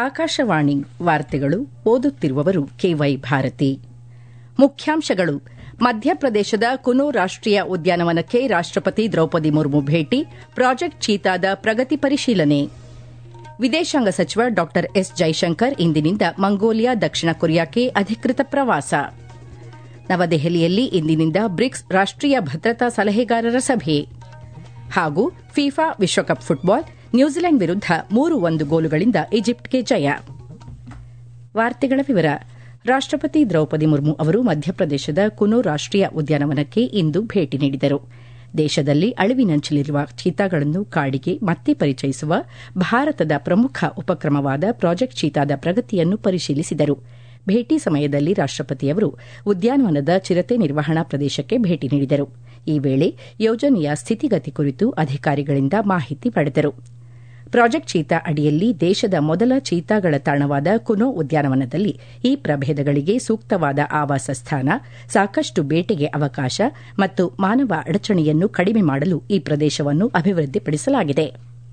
ಆಕಾಶವಾಣಿ ವಾರ್ತೆಗಳು ಓದುತ್ತಿರುವವರು ಕೆವೈ ಭಾರತಿ ಮುಖ್ಯಾಂಶಗಳು ಮಧ್ಯಪ್ರದೇಶದ ಕುನು ರಾಷ್ಟೀಯ ಉದ್ಯಾನವನಕ್ಕೆ ರಾಷ್ಟಪತಿ ದ್ರೌಪದಿ ಮುರ್ಮು ಭೇಟಿ ಪ್ರಾಜೆಕ್ಟ್ ಚೀತಾದ ಪ್ರಗತಿ ಪರಿಶೀಲನೆ ವಿದೇಶಾಂಗ ಸಚಿವ ಡಾ ಎಸ್ ಜೈಶಂಕರ್ ಇಂದಿನಿಂದ ಮಂಗೋಲಿಯಾ ದಕ್ಷಿಣ ಕೊರಿಯಾಕ್ಕೆ ಅಧಿಕೃತ ಪ್ರವಾಸ ನವದೆಹಲಿಯಲ್ಲಿ ಇಂದಿನಿಂದ ಬ್ರಿಕ್ಸ್ ರಾಷ್ಟೀಯ ಭದ್ರತಾ ಸಲಹೆಗಾರರ ಸಭೆ ಹಾಗೂ ಫಿಫಾ ವಿಶ್ವಕಪ್ ಫುಟ್ಬಾಲ್ ನ್ಯೂಜಿಲೆಂಡ್ ವಿರುದ್ದ ಮೂರು ಒಂದು ಗೋಲುಗಳಿಂದ ಈಜಿಪ್ಟ್ಗೆ ಜಯ ವಾರ್ತೆಗಳ ವಿವರ ರಾಷ್ಟಪತಿ ದ್ರೌಪದಿ ಮುರ್ಮು ಅವರು ಮಧ್ಯಪ್ರದೇಶದ ಕುನು ರಾಷ್ಟೀಯ ಉದ್ಯಾನವನಕ್ಕೆ ಇಂದು ಭೇಟಿ ನೀಡಿದರು ದೇಶದಲ್ಲಿ ಅಳಿವಿನಂಚಿನಲ್ಲಿರುವ ಚೀತಾಗಳನ್ನು ಕಾಡಿಗೆ ಮತ್ತೆ ಪರಿಚಯಿಸುವ ಭಾರತದ ಪ್ರಮುಖ ಉಪಕ್ರಮವಾದ ಪ್ರಾಜೆಕ್ಟ್ ಚೀತಾದ ಪ್ರಗತಿಯನ್ನು ಪರಿಶೀಲಿಸಿದರು ಭೇಟಿ ಸಮಯದಲ್ಲಿ ರಾಷ್ಟಪತಿಯವರು ಉದ್ಯಾನವನದ ಚಿರತೆ ನಿರ್ವಹಣಾ ಪ್ರದೇಶಕ್ಕೆ ಭೇಟಿ ನೀಡಿದರು ಈ ವೇಳೆ ಯೋಜನೆಯ ಸ್ಥಿತಿಗತಿ ಕುರಿತು ಅಧಿಕಾರಿಗಳಿಂದ ಮಾಹಿತಿ ಪಡೆದರು ಪ್ರಾಜೆಕ್ಟ್ ಚೀತಾ ಅಡಿಯಲ್ಲಿ ದೇಶದ ಮೊದಲ ಚೀತಾಗಳ ತಾಣವಾದ ಕುನೋ ಉದ್ಯಾನವನದಲ್ಲಿ ಈ ಪ್ರಭೇದಗಳಿಗೆ ಸೂಕ್ತವಾದ ಆವಾಸ ಸ್ಥಾನ ಸಾಕಷ್ಟು ಬೇಟೆಗೆ ಅವಕಾಶ ಮತ್ತು ಮಾನವ ಅಡಚಣೆಯನ್ನು ಕಡಿಮೆ ಮಾಡಲು ಈ ಪ್ರದೇಶವನ್ನು ಅಭಿವೃದ್ಧಿಪಡಿಸಲಾಗಿದೆ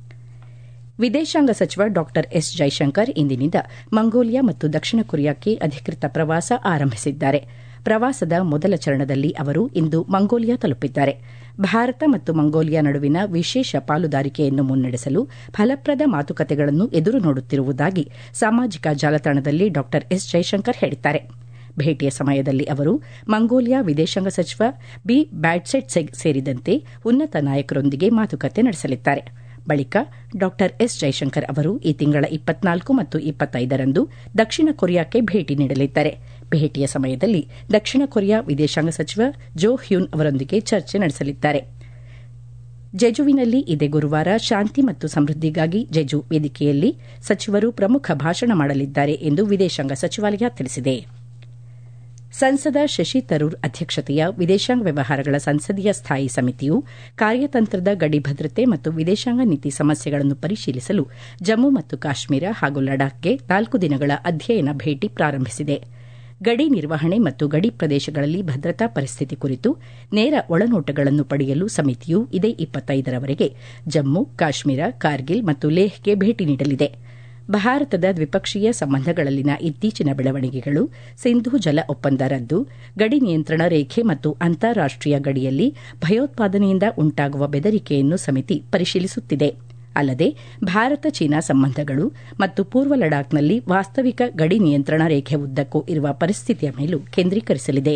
ವಿದೇಶಾಂಗ ಸಚಿವ ಡಾ ಎಸ್ ಜೈಶಂಕರ್ ಇಂದಿನಿಂದ ಮಂಗೋಲಿಯಾ ಮತ್ತು ದಕ್ಷಿಣ ಕೊರಿಯಾಕ್ಕೆ ಅಧಿಕೃತ ಪ್ರವಾಸ ಆರಂಭಿಸಿದ್ದಾರೆ ಪ್ರವಾಸದ ಮೊದಲ ಚರಣದಲ್ಲಿ ಅವರು ಇಂದು ಮಂಗೋಲಿಯಾ ತಲುಪಿದ್ದಾರೆ ಭಾರತ ಮತ್ತು ಮಂಗೋಲಿಯಾ ನಡುವಿನ ವಿಶೇಷ ಪಾಲುದಾರಿಕೆಯನ್ನು ಮುನ್ನಡೆಸಲು ಫಲಪ್ರದ ಮಾತುಕತೆಗಳನ್ನು ಎದುರು ನೋಡುತ್ತಿರುವುದಾಗಿ ಸಾಮಾಜಿಕ ಜಾಲತಾಣದಲ್ಲಿ ಡಾ ಎಸ್ ಜೈಶಂಕರ್ ಹೇಳಿದ್ದಾರೆ ಭೇಟಿಯ ಸಮಯದಲ್ಲಿ ಅವರು ಮಂಗೋಲಿಯಾ ವಿದೇಶಾಂಗ ಸಚಿವ ಬಿ ಬ್ಯಾಡ್ಸೆಟ್ ಸೇರಿದಂತೆ ಉನ್ನತ ನಾಯಕರೊಂದಿಗೆ ಮಾತುಕತೆ ನಡೆಸಲಿದ್ದಾರೆ ಬಳಿಕ ಡಾ ಎಸ್ ಜೈಶಂಕರ್ ಅವರು ಈ ತಿಂಗಳ ಇಪ್ಪತ್ನಾಲ್ಕು ಮತ್ತು ಇಪ್ಪತ್ತೈದರಂದು ದಕ್ಷಿಣ ಕೊರಿಯಾಕ್ಕೆ ಭೇಟಿ ನೀಡಲಿದ್ದಾರೆ ಭೇಟಿಯ ಸಮಯದಲ್ಲಿ ದಕ್ಷಿಣ ಕೊರಿಯಾ ವಿದೇಶಾಂಗ ಸಚಿವ ಜೋ ಹ್ಯೂನ್ ಅವರೊಂದಿಗೆ ಚರ್ಚೆ ನಡೆಸಲಿದ್ದಾರೆ ಜೆಜುವಿನಲ್ಲಿ ಇದೇ ಗುರುವಾರ ಶಾಂತಿ ಮತ್ತು ಸಮೃದ್ದಿಗಾಗಿ ಜೆಜು ವೇದಿಕೆಯಲ್ಲಿ ಸಚಿವರು ಪ್ರಮುಖ ಭಾಷಣ ಮಾಡಲಿದ್ದಾರೆ ಎಂದು ವಿದೇಶಾಂಗ ಸಚಿವಾಲಯ ತಿಳಿಸಿದೆ ಸಂಸದ ಶಶಿ ತರೂರ್ ಅಧ್ಯಕ್ಷತೆಯ ವಿದೇಶಾಂಗ ವ್ಯವಹಾರಗಳ ಸಂಸದೀಯ ಸ್ಥಾಯಿ ಸಮಿತಿಯು ಕಾರ್ಯತಂತ್ರದ ಗಡಿ ಭದ್ರತೆ ಮತ್ತು ವಿದೇಶಾಂಗ ನೀತಿ ಸಮಸ್ಯೆಗಳನ್ನು ಪರಿಶೀಲಿಸಲು ಜಮ್ಮು ಮತ್ತು ಕಾಶ್ಮೀರ ಹಾಗೂ ಲಡಾಖ್ಗೆ ನಾಲ್ಕು ದಿನಗಳ ಅಧ್ಯಯನ ಭೇಟಿ ಪ್ರಾರಂಭಿಸಿದೆ ಗಡಿ ನಿರ್ವಹಣೆ ಮತ್ತು ಗಡಿ ಪ್ರದೇಶಗಳಲ್ಲಿ ಭದ್ರತಾ ಪರಿಸ್ಥಿತಿ ಕುರಿತು ನೇರ ಒಳನೋಟಗಳನ್ನು ಪಡೆಯಲು ಸಮಿತಿಯು ಇದೇ ಇಪ್ಪತ್ತೈದರವರೆಗೆ ಜಮ್ಮು ಕಾಶ್ಮೀರ ಕಾರ್ಗಿಲ್ ಮತ್ತು ಲೇಹ್ಗೆ ಭೇಟಿ ನೀಡಲಿದೆ ಭಾರತದ ದ್ವಿಪಕ್ಷೀಯ ಸಂಬಂಧಗಳಲ್ಲಿನ ಇತ್ತೀಚಿನ ಬೆಳವಣಿಗೆಗಳು ಸಿಂಧೂ ಜಲ ಒಪ್ಪಂದ ರದ್ದು ಗಡಿ ನಿಯಂತ್ರಣ ರೇಖೆ ಮತ್ತು ಅಂತಾರಾಷ್ಟೀಯ ಗಡಿಯಲ್ಲಿ ಭಯೋತ್ಪಾದನೆಯಿಂದ ಉಂಟಾಗುವ ಬೆದರಿಕೆಯನ್ನು ಸಮಿತಿ ಪರಿಶೀಲಿಸುತ್ತಿದೆ ಅಲ್ಲದೆ ಭಾರತ ಚೀನಾ ಸಂಬಂಧಗಳು ಮತ್ತು ಪೂರ್ವ ಲಡಾಖ್ನಲ್ಲಿ ವಾಸ್ತವಿಕ ಗಡಿ ನಿಯಂತ್ರಣ ರೇಖೆ ಉದ್ದಕ್ಕೂ ಇರುವ ಪರಿಸ್ಥಿತಿಯ ಮೇಲೂ ಕೇಂದ್ರೀಕರಿಸಲಿದೆ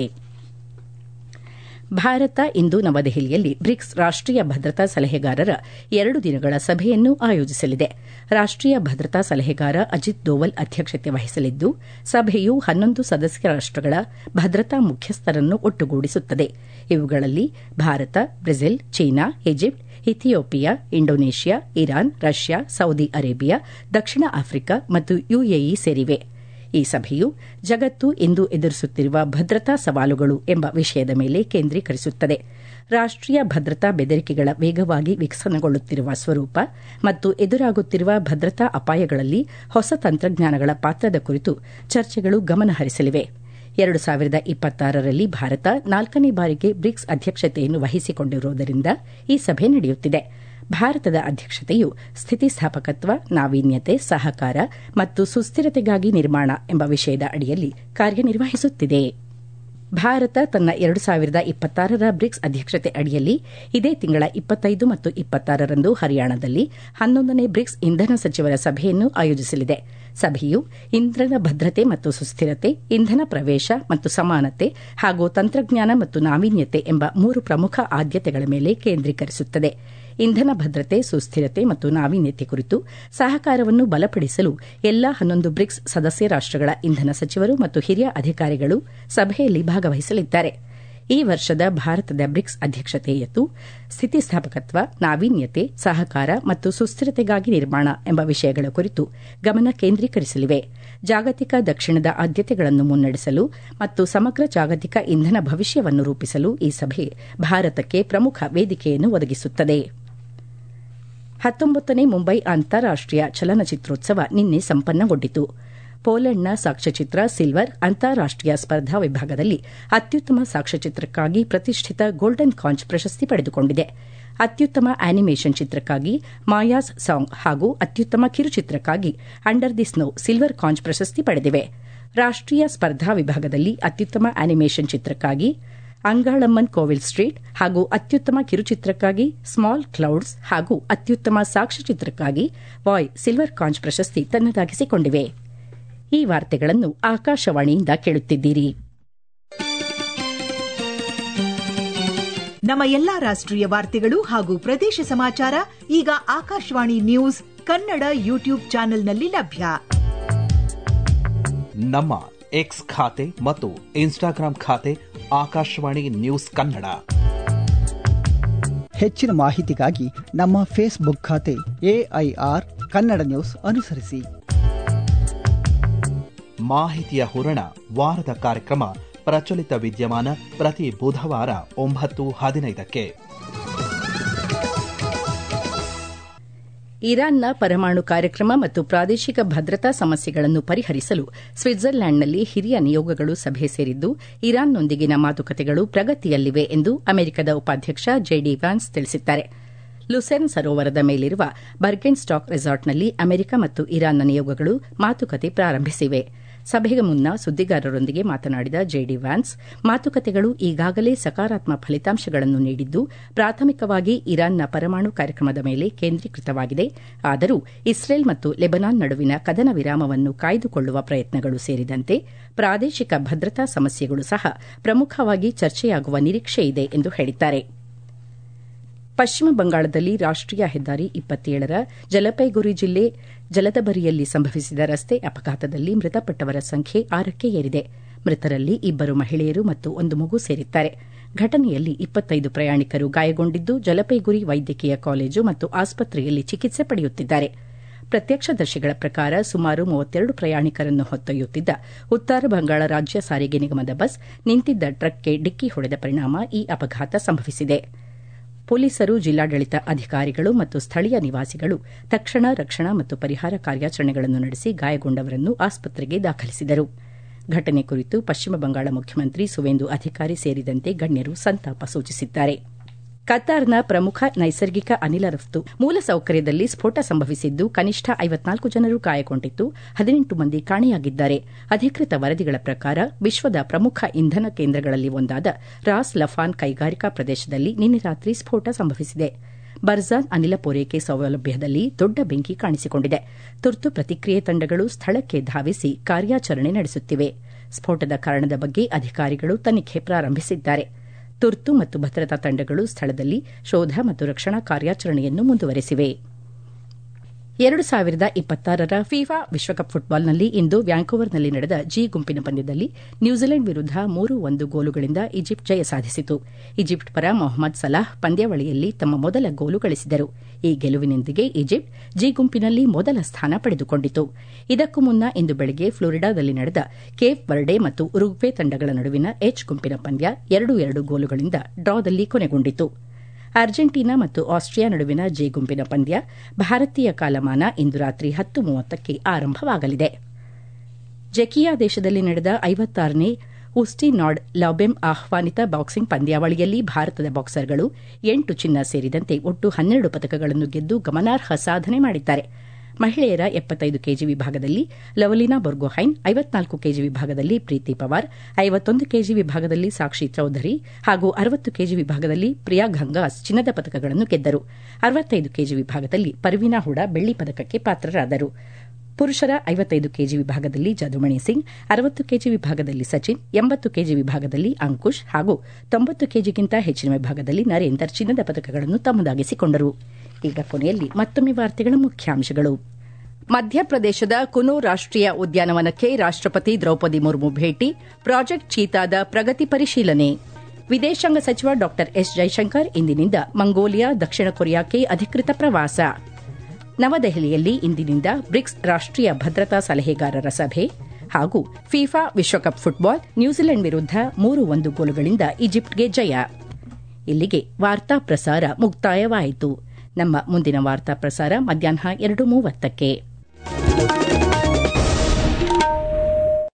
ಭಾರತ ಇಂದು ನವದೆಹಲಿಯಲ್ಲಿ ಬ್ರಿಕ್ಸ್ ರಾಷ್ಟೀಯ ಭದ್ರತಾ ಸಲಹೆಗಾರರ ಎರಡು ದಿನಗಳ ಸಭೆಯನ್ನು ಆಯೋಜಿಸಲಿದೆ ರಾಷ್ಟೀಯ ಭದ್ರತಾ ಸಲಹೆಗಾರ ಅಜಿತ್ ದೋವಲ್ ಅಧ್ಯಕ್ಷತೆ ವಹಿಸಲಿದ್ದು ಸಭೆಯು ಹನ್ನೊಂದು ಸದಸ್ಯ ರಾಷ್ಟಗಳ ಭದ್ರತಾ ಮುಖ್ಯಸ್ಥರನ್ನು ಒಟ್ಟುಗೂಡಿಸುತ್ತದೆ ಇವುಗಳಲ್ಲಿ Bharat Brazil China Egypt Ethiopia Indonesia Iran Russia Saudi Arabia ದಕ್ಷಿಣ ಆಫ್ರಿಕಾ ಮತ್ತು ಯುಎಇ ಸೇರಿವೆ ಈ ಸಭೆಯು ಜಗತ್ತು ಇಂದು ಎದುರಿಸುತ್ತಿರುವ ಭದ್ರತಾ ಸವಾಲುಗಳು ಎಂಬ ವಿಷಯದ ಮೇಲೆ ಕೇಂದ್ರೀಕರಿಸುತ್ತದೆ ರಾಷ್ಟೀಯ ಭದ್ರತಾ ಬೆದರಿಕೆಗಳ ವೇಗವಾಗಿ ವಿಕಸನಗೊಳ್ಳುತ್ತಿರುವ ಸ್ವರೂಪ ಮತ್ತು ಎದುರಾಗುತ್ತಿರುವ ಭದ್ರತಾ ಅಪಾಯಗಳಲ್ಲಿ ಹೊಸ ತಂತ್ರಜ್ಞಾನಗಳ ಪಾತ್ರದ ಕುರಿತು ಚರ್ಚೆಗಳು ಗಮನಹರಿಸಲಿವೆ ಎರಡು ಸಾವಿರದ ಇಪ್ಪತ್ತಾರರಲ್ಲಿ ಭಾರತ ನಾಲ್ಕನೇ ಬಾರಿಗೆ ಬ್ರಿಕ್ಸ್ ಅಧ್ಯಕ್ಷತೆಯನ್ನು ವಹಿಸಿಕೊಂಡಿರುವುದರಿಂದ ಈ ಸಭೆ ನಡೆಯುತ್ತಿದೆ ಭಾರತದ ಅಧ್ಯಕ್ಷತೆಯು ಸ್ಥಿತಿಸ್ಥಾಪಕತ್ವ ನಾವೀನ್ಯತೆ ಸಹಕಾರ ಮತ್ತು ಸುಸ್ಥಿರತೆಗಾಗಿ ನಿರ್ಮಾಣ ಎಂಬ ವಿಷಯದ ಅಡಿಯಲ್ಲಿ ಕಾರ್ಯನಿರ್ವಹಿಸುತ್ತಿದೆ ಭಾರತ ತನ್ನ ಎರಡು ಸಾವಿರದ ಇಪ್ಪತ್ತಾರರ ಬ್ರಿಕ್ಸ್ ಅಧ್ಯಕ್ಷತೆ ಅಡಿಯಲ್ಲಿ ಇದೇ ತಿಂಗಳ ಇಪ್ಪತ್ತೈದು ಮತ್ತು ಇಪ್ಪತ್ತಾರರಂದು ಹರಿಯಾಣದಲ್ಲಿ ಹನ್ನೊಂದನೇ ಬ್ರಿಕ್ಸ್ ಇಂಧನ ಸಚಿವರ ಸಭೆಯನ್ನು ಆಯೋಜಿಸಲಿದೆ ಸಭೆಯು ಇಂಧನ ಭದ್ರತೆ ಮತ್ತು ಸುಸ್ಥಿರತೆ ಇಂಧನ ಪ್ರವೇಶ ಮತ್ತು ಸಮಾನತೆ ಹಾಗೂ ತಂತ್ರಜ್ಞಾನ ಮತ್ತು ನಾವೀನ್ಯತೆ ಎಂಬ ಮೂರು ಪ್ರಮುಖ ಆದ್ಯತೆಗಳ ಮೇಲೆ ಕೇಂದ್ರೀಕರಿಸುತ್ತದೆ ಇಂಧನ ಭದ್ರತೆ ಸುಸ್ಥಿರತೆ ಮತ್ತು ನಾವೀನ್ಯತೆ ಕುರಿತು ಸಹಕಾರವನ್ನು ಬಲಪಡಿಸಲು ಎಲ್ಲಾ ಹನ್ನೊಂದು ಬ್ರಿಕ್ಸ್ ಸದಸ್ಯ ರಾಷ್ಟಗಳ ಇಂಧನ ಸಚಿವರು ಮತ್ತು ಹಿರಿಯ ಅಧಿಕಾರಿಗಳು ಸಭೆಯಲ್ಲಿ ಭಾಗವಹಿಸಲಿದ್ದಾರೆ ಈ ವರ್ಷದ ಭಾರತದ ಬ್ರಿಕ್ಸ್ ಅಧ್ಯಕ್ಷತೆಯು ಸ್ಥಿತಿಸ್ಥಾಪಕತ್ವ ನಾವೀನ್ಯತೆ ಸಹಕಾರ ಮತ್ತು ಸುಸ್ಥಿರತೆಗಾಗಿ ನಿರ್ಮಾಣ ಎಂಬ ವಿಷಯಗಳ ಕುರಿತು ಗಮನ ಕೇಂದ್ರೀಕರಿಸಲಿವೆ ಜಾಗತಿಕ ದಕ್ಷಿಣದ ಆದ್ಯತೆಗಳನ್ನು ಮುನ್ನಡೆಸಲು ಮತ್ತು ಸಮಗ್ರ ಜಾಗತಿಕ ಇಂಧನ ಭವಿಷ್ಯವನ್ನು ರೂಪಿಸಲು ಈ ಸಭೆ ಭಾರತಕ್ಕೆ ಪ್ರಮುಖ ವೇದಿಕೆಯನ್ನು ಒದಗಿಸುತ್ತದೆ ಹತ್ತೊಂಬತ್ತನೇ ಮುಂಬೈ ಅಂತಾರಾಷ್ಟೀಯ ಚಲನಚಿತ್ರೋತ್ಸವ ನಿನ್ನೆ ಸಂಪನ್ನಗೊಂಡಿತು ಪೋಲೆಂಡ್ನ ಸಾಕ್ಷ್ಯಚಿತ್ರ ಸಿಲ್ವರ್ ಅಂತಾರಾಷ್ಟೀಯ ಸ್ಪರ್ಧಾ ವಿಭಾಗದಲ್ಲಿ ಅತ್ಯುತ್ತಮ ಸಾಕ್ಷ್ಯಚಿತ್ರಕ್ಕಾಗಿ ಪ್ರತಿಷ್ಠಿತ ಗೋಲ್ಡನ್ ಕಾಂಚ್ ಪ್ರಶಸ್ತಿ ಪಡೆದುಕೊಂಡಿದೆ ಅತ್ಯುತ್ತಮ ಆನಿಮೇಷನ್ ಚಿತ್ರಕ್ಕಾಗಿ ಮಾಯಾಸ್ ಸಾಂಗ್ ಹಾಗೂ ಅತ್ಯುತ್ತಮ ಕಿರುಚಿತ್ರಕ್ಕಾಗಿ under the snow silver conch ಪ್ರಶಸ್ತಿ ಪಡೆದಿವೆ ರಾಷ್ಟೀಯ ಸ್ಪರ್ಧಾ ವಿಭಾಗದಲ್ಲಿ ಅತ್ಯುತ್ತಮ ಆನಿಮೇಷನ್ ಚಿತ್ರಕ್ಕಾಗಿ ಅಂಗಾಳಮ್ಮನ್ ಕೋವಿಲ್ ಸ್ಟ್ರೀಟ್ ಹಾಗೂ ಅತ್ಯುತ್ತಮ ಕಿರುಚಿತ್ರಕ್ಕಾಗಿ ಸ್ಮಾಲ್ ಕ್ಲೌಡ್ಸ್ ಹಾಗೂ ಅತ್ಯುತ್ತಮ ಸಾಕ್ಷ್ಯಚಿತ್ರಕ್ಕಾಗಿ ವಾಯ್ ಸಿಲ್ವರ್ ಕಾಂಚ್ ಪ್ರಶಸ್ತಿ ತನ್ನದಾಗಿಸಿಕೊಂಡಿವೆ ಈ ವಾರ್ತೆಗಳನ್ನು ಆಕಾಶವಾಣಿಯಿಂದ ಕೇಳುತ್ತಿದ್ದೀರಿ ನಮ್ಮ ಎಲ್ಲಾ ರಾಷ್ಟ್ರೀಯ ವಾರ್ತೆಗಳು ಹಾಗೂ ಪ್ರದೇಶ ಸಮಾಚಾರ ಈಗ ಆಕಾಶವಾಣಿ ನ್ಯೂಸ್ ಕನ್ನಡ ಯೂಟ್ಯೂಬ್ ಚಾನೆಲ್ನಲ್ಲಿ ಲಭ್ಯ ನಮ್ಮ ಎಕ್ಸ್ ಖಾತೆ ಮತ್ತು ಇನ್ಸ್ಟಾಗ್ರಾಂ ಖಾತೆ ಆಕಾಶವಾಣಿ ನ್ಯೂಸ್ ಕನ್ನಡ ಹೆಚ್ಚಿನ ಮಾಹಿತಿಗಾಗಿ ನಮ್ಮ ಫೇಸ್ಬುಕ್ ಖಾತೆ ಎಐಆರ್ ಕನ್ನಡ ನ್ಯೂಸ್ ಅನುಸರಿಸಿ ಮಾಹಿತಿಯ ಹೂರಣ ವಾರದ ಕಾರ್ಯಕ್ರಮ ಪ್ರಚಲಿತ ವಿದ್ಯಮಾನ ಪ್ರತಿ ಬುಧವಾರ ಒಂಬತ್ತು ಹದಿನೈದಕ್ಕೆ ಇರಾನ್ನ ಪರಮಾಣು ಕಾರ್ಯಕ್ರಮ ಮತ್ತು ಪ್ರಾದೇಶಿಕ ಭದ್ರತಾ ಸಮಸ್ಯೆಗಳನ್ನು ಪರಿಹರಿಸಲು ಸ್ವಿಟ್ಜರ್ಲ್ಯಾಂಡ್ನಲ್ಲಿ ಹಿರಿಯ ನಿಯೋಗಗಳು ಸಭೆ ಸೇರಿದ್ದು ಇರಾನ್ನೊಂದಿಗಿನ ಮಾತುಕತೆಗಳು ಪ್ರಗತಿಯಲ್ಲಿವೆ ಎಂದು ಅಮೆರಿಕದ ಉಪಾಧ್ಯಕ್ಷ ಜೆಡಿ ವ್ಯಾನ್ಸ್ ತಿಳಿಸಿದ್ದಾರೆ ಲುಸೆರ್ನ್ ಸರೋವರದ ಮೇಲಿರುವ ಬರ್ಗೆನ್ ಸ್ಟಾಕ್ ರೆಸಾರ್ಟ್ನಲ್ಲಿ ಅಮೆರಿಕ ಮತ್ತು ಇರಾನ್ನ ನಿಯೋಗಗಳು ಮಾತುಕತೆ ಪ್ರಾರಂಭಿಸಿವೆ ಸಭೆಗೆ ಮುನ್ನ ಸುದ್ದಿಗಾರರೊಂದಿಗೆ ಮಾತನಾಡಿದ ಜೆಡಿ ವ್ಯಾನ್ಸ್ ಮಾತುಕತೆಗಳು ಈಗಾಗಲೇ ಸಕಾರಾತ್ಮಕ ಫಲಿತಾಂಶಗಳನ್ನು ನೀಡಿದ್ದು ಪ್ರಾಥಮಿಕವಾಗಿ ಇರಾನ್ನ ಪರಮಾಣು ಕಾರ್ಯಕ್ರಮದ ಮೇಲೆ ಕೇಂದ್ರೀಕೃತವಾಗಿದೆ ಆದರೂ ಇಸ್ರೇಲ್ ಮತ್ತು ಲೆಬನಾನ್ ನಡುವಿನ ಕದನ ವಿರಾಮವನ್ನು ಕಾಯ್ದುಕೊಳ್ಳುವ ಪ್ರಯತ್ನಗಳು ಸೇರಿದಂತೆ ಪ್ರಾದೇಶಿಕ ಭದ್ರತಾ ಸಮಸ್ಯೆಗಳು ಸಹ ಪ್ರಮುಖವಾಗಿ ಚರ್ಚೆಯಾಗುವ ನಿರೀಕ್ಷೆಯಿದೆ ಎಂದು ಹೇಳಿದ್ದಾರೆ ಪಶ್ಚಿಮ ಬಂಗಾಳದಲ್ಲಿ ರಾಷ್ಟೀಯ ಹೆದ್ದಾರಿ ಇಪ್ಪತ್ತೇಳರ ಜಲಪೈಗುರಿ ಜಿಲ್ಲೆ ಜಲದಬರಿಯಲ್ಲಿ ಸಂಭವಿಸಿದ ರಸ್ತೆ ಅಪಘಾತದಲ್ಲಿ ಮೃತಪಟ್ಟವರ ಸಂಖ್ಯೆ ಆರಕ್ಕೆ ಏರಿದೆ ಮೃತರಲ್ಲಿ ಇಬ್ಬರು ಮಹಿಳೆಯರು ಮತ್ತು ಒಂದು ಮಗು ಸೇರಿದ್ದಾರೆ ಘಟನೆಯಲ್ಲಿ ಇಪ್ಪತ್ತೈದು ಪ್ರಯಾಣಿಕರು ಗಾಯಗೊಂಡಿದ್ದು ಜಲಪೈಗುರಿ ವೈದ್ಯಕೀಯ ಕಾಲೇಜು ಮತ್ತು ಆಸ್ಪತ್ರೆಯಲ್ಲಿ ಚಿಕಿತ್ಸೆ ಪಡೆಯುತ್ತಿದ್ದಾರೆ ಪ್ರತ್ಯಕ್ಷದರ್ಶಿಗಳ ಪ್ರಕಾರ ಸುಮಾರು ಮೂವತ್ತೆರಡು ಪ್ರಯಾಣಿಕರನ್ನು ಹೊತ್ತೊಯ್ಯುತ್ತಿದ್ದ ಉತ್ತರ ಬಂಗಾಳ ರಾಜ್ಯ ಸಾರಿಗೆ ನಿಗಮದ ಬಸ್ ನಿಂತಿದ್ದ ಟ್ರಕ್ಗೆ ಡಿಕ್ಕಿ ಹೊಡೆದ ಪರಿಣಾಮ ಈ ಅಪಘಾತ ಸಂಭವಿಸಿದೆ ಪೊಲೀಸರು ಜಿಲ್ಲಾಡಳಿತ ಅಧಿಕಾರಿಗಳು ಮತ್ತು ಸ್ಥಳೀಯ ನಿವಾಸಿಗಳು ತಕ್ಷಣ ರಕ್ಷಣಾ ಮತ್ತು ಪರಿಹಾರ ಕಾರ್ಯಾಚರಣೆಗಳನ್ನು ನಡೆಸಿ ಗಾಯಗೊಂಡವರನ್ನು ಆಸ್ಪತ್ರೆಗೆ ದಾಖಲಿಸಿದರು ಘಟನೆ ಕುರಿತು ಪಶ್ಚಿಮ ಬಂಗಾಳ ಮುಖ್ಯಮಂತ್ರಿ ಸುವೇಂದು ಅಧಿಕಾರಿ ಸೇರಿದಂತೆ ಗಣ್ಯರು ಸಂತಾಪ ಸೂಚಿಸಿದ್ದಾರೆ ಕತಾರ್ನ ಪ್ರಮುಖ ನೈಸರ್ಗಿಕ ಅನಿಲ ರಫ್ತು ಮೂಲಸೌಕರ್ಯದಲ್ಲಿ ಸ್ಫೋಟ ಸಂಭವಿಸಿದ್ದು ಕನಿಷ್ಠ ಐವತ್ನಾಲ್ಕು ಜನರು ಗಾಯಗೊಂಡಿದ್ದು ಹದಿನೆಂಟು ಮಂದಿ ಕಾಣೆಯಾಗಿದ್ದಾರೆ ಅಧಿಕೃತ ವರದಿಗಳ ಪ್ರಕಾರ ವಿಶ್ವದ ಪ್ರಮುಖ ಇಂಧನ ಕೇಂದ್ರಗಳಲ್ಲಿ ಒಂದಾದ ರಾಸ್ ಲಫಾನ್ ಕೈಗಾರಿಕಾ ಪ್ರದೇಶದಲ್ಲಿ ನಿನ್ನೆ ರಾತ್ರಿ ಸ್ಫೋಟ ಸಂಭವಿಸಿದೆ ಬರ್ಜಾನ್ ಅನಿಲ ಪೂರೈಕೆ ಸೌಲಭ್ಯದಲ್ಲಿ ದೊಡ್ಡ ಬೆಂಕಿ ಕಾಣಿಸಿಕೊಂಡಿದೆ ತುರ್ತು ಪ್ರತಿಕ್ರಿಯೆ ತಂಡಗಳು ಸ್ಥಳಕ್ಕೆ ಧಾವಿಸಿ ಕಾರ್ಯಾಚರಣೆ ನಡೆಸುತ್ತಿವೆ ಸ್ಫೋಟದ ಕಾರಣದ ಬಗ್ಗೆ ಅಧಿಕಾರಿಗಳು ತನಿಖೆ ಪ್ರಾರಂಭಿಸಿದ್ದಾರೆ ತುರ್ತು ಮತ್ತು ಭದ್ರತಾ ತಂಡಗಳು ಸ್ಥಳದಲ್ಲಿ ಶೋಧ ಮತ್ತು ರಕ್ಷಣಾ ಕಾರ್ಯಾಚರಣೆಯನ್ನು ಮುಂದುವರೆಸಿವೆ ಎರಡು ಸಾವಿರದ ಇಪ್ಪತ್ತಾರರ ಫಿಫಾ ವಿಶ್ವಕಪ್ ಫುಟ್ಬಾಲ್ನಲ್ಲಿ ಇಂದು ವ್ಯಾಂಕೋವರ್ನಲ್ಲಿ ನಡೆದ ಜಿ ಗುಂಪಿನ ಪಂದ್ಯದಲ್ಲಿ ನ್ಯೂಜಿಲೆಂಡ್ ವಿರುದ್ಧ ಮೂರು ಒಂದು ಗೋಲುಗಳಿಂದ ಈಜಿಪ್ಟ್ ಜಯ ಸಾಧಿಸಿತು ಈಜಿಪ್ಟ್ ಪರ ಮೊಹಮ್ಮದ್ ಸಲಾಹ್ ಪಂದ್ಯಾವಳಿಯಲ್ಲಿ ತಮ್ಮ ಮೊದಲ ಗೋಲು ಗಳಿಸಿದರು ಈ ಗೆಲುವಿನೊಂದಿಗೆ ಈಜಿಪ್ಟ್ ಜಿ ಗುಂಪಿನಲ್ಲಿ ಮೊದಲ ಸ್ಥಾನ ಪಡೆದುಕೊಂಡಿತು ಇದಕ್ಕೂ ಮುನ್ನ ಇಂದು ಬೆಳಗ್ಗೆ ಫ್ಲೋರಿಡಾದಲ್ಲಿ ನಡೆದ ಕೇಪ್ ವರ್ಡೆ ಮತ್ತು ಉರುಗ್ವೆ ತಂಡಗಳ ನಡುವಿನ ಎಚ್ ಗುಂಪಿನ ಪಂದ್ಯ ಎರಡು ಎರಡು ಗೋಲುಗಳಿಂದ ಡ್ರಾದಲ್ಲಿ ಕೊನೆಗೊಂಡಿತು ಅರ್ಜೆಂಟೀನಾ ಮತ್ತು ಆಸ್ಟ್ರಿಯಾ ನಡುವಿನ ಜೆ ಗುಂಪಿನ ಪಂದ್ಯ ಭಾರತೀಯ ಕಾಲಮಾನ ಇಂದು ರಾತ್ರಿ ಹತ್ತು ಮೂವತ್ತಕ್ಕೆ ಆರಂಭವಾಗಲಿದೆ ಜೆಕಿಯಾ ದೇಶದಲ್ಲಿ ನಡೆದ ಐವತ್ತಾರನೇ ಉಸ್ಟಿನಾಡ್ ಲಾಬೆಮ್ ಆಹ್ವಾನಿತ ಬಾಕ್ಸಿಂಗ್ ಪಂದ್ಯಾವಳಿಯಲ್ಲಿ ಭಾರತದ ಬಾಕ್ಸರ್ಗಳು ಎಂಟು ಚಿನ್ನ ಸೇರಿದಂತೆ ಒಟ್ಟು ಹನ್ನೆರಡು ಪದಕಗಳನ್ನು ಗೆದ್ದು ಗಮನಾರ್ಹ ಸಾಧನೆ ಮಾಡಿದ್ದಾರೆ ಮಹಿಳೆಯರ ಎಪ್ಪತ್ತೈದು ಕೆಜಿ ವಿಭಾಗದಲ್ಲಿ ಲವಲಿನಾ ಬೊರ್ಗೊಹೈನ್ ಐವತ್ನಾಲ್ಕು ಕೆಜಿ ವಿಭಾಗದಲ್ಲಿ ಪ್ರೀತಿ ಪವಾರ್ ಐವತ್ತೊಂದು ಕೆಜಿ ವಿಭಾಗದಲ್ಲಿ ಸಾಕ್ಷಿ ಚೌಧರಿ ಹಾಗೂ ಅರವತ್ತು ಕೆಜಿ ವಿಭಾಗದಲ್ಲಿ ಪ್ರಿಯಾ ಘಂಗಾಸ್ ಚಿನ್ನದ ಪದಕಗಳನ್ನು ಗೆದ್ದರು ಅರವತ್ತೈದು ಕೆಜಿ ವಿಭಾಗದಲ್ಲಿ ಪರ್ವಿನಾ ಹುಡಾ ಬೆಳ್ಳಿ ಪದಕಕ್ಕೆ ಪಾತ್ರರಾದರು ಪುರುಷರ ಐವತ್ತೈದು ಕೆಜಿ ವಿಭಾಗದಲ್ಲಿ ಜದುಮಣಿ ಸಿಂಗ್ ಅರವತ್ತು ಕೆಜಿ ವಿಭಾಗದಲ್ಲಿ ಸಚಿನ್ ಎಂಬತ್ತು ಕೆಜಿ ವಿಭಾಗದಲ್ಲಿ ಅಂಕುಶ್ ಹಾಗೂ ತೊಂಬತ್ತು ಕೆಜಿಗಿಂತ ಹೆಚ್ಚಿನ ವಿಭಾಗದಲ್ಲಿ ನರೇಂದರ್ ಚಿನ್ನದ ಪದಕಗಳನ್ನು ತಮ್ಮದಾಗಿಸಿಕೊಂಡರು ಈಗ ಕೊನೆಯಲ್ಲಿ ಮತ್ತೊಮ್ಮೆ ವಾರ್ತೆಗಳ ಮುಖ್ಯಾಂಶಗಳು ಮಧ್ಯಪ್ರದೇಶದ ಕುನು ರಾಷ್ಟೀಯ ಉದ್ಯಾನವನಕ್ಕೆ ರಾಷ್ಟಪತಿ ದ್ರೌಪದಿ ಮುರ್ಮು ಭೇಟಿ ಪ್ರಾಜೆಕ್ಟ್ ಚೀತಾದ ಪ್ರಗತಿ ಪರಿಶೀಲನೆ ವಿದೇಶಾಂಗ ಸಚಿವ ಡಾ ಎಸ್ ಜೈಶಂಕರ್ ಇಂದಿನಿಂದ ಮಂಗೋಲಿಯಾ ದಕ್ಷಿಣ ಕೊರಿಯಾಕ್ಕೆ ಅಧಿಕೃತ ಪ್ರವಾಸ ನವದೆಹಲಿಯಲ್ಲಿ ಇಂದಿನಿಂದ ಬ್ರಿಕ್ಸ್ ರಾಷ್ಟೀಯ ಭದ್ರತಾ ಸಲಹೆಗಾರರ ಸಭೆ ಹಾಗೂ ಫಿಫಾ ವಿಶ್ವಕಪ್ ಫುಟ್ಬಾಲ್ ನ್ಯೂಜಿಲೆಂಡ್ ವಿರುದ್ಧ ಮೂರು ಒಂದು ಗೋಲುಗಳಿಂದ ಈಜಿಪ್ಟ್ಗೆ ಜಯ ಇಲ್ಲಿಗೆ ವಾರ್ತಾ ಪ್ರಸಾರ ಮುಕ್ತಾಯವಾಯಿತು ನಮ್ಮ ಮುಂದಿನ ವಾರ್ತಾ ಪ್ರಸಾರ ಮಧ್ಯಾಹ್ನ ಎರಡು ಮೂವತ್ತಕ್ಕೆ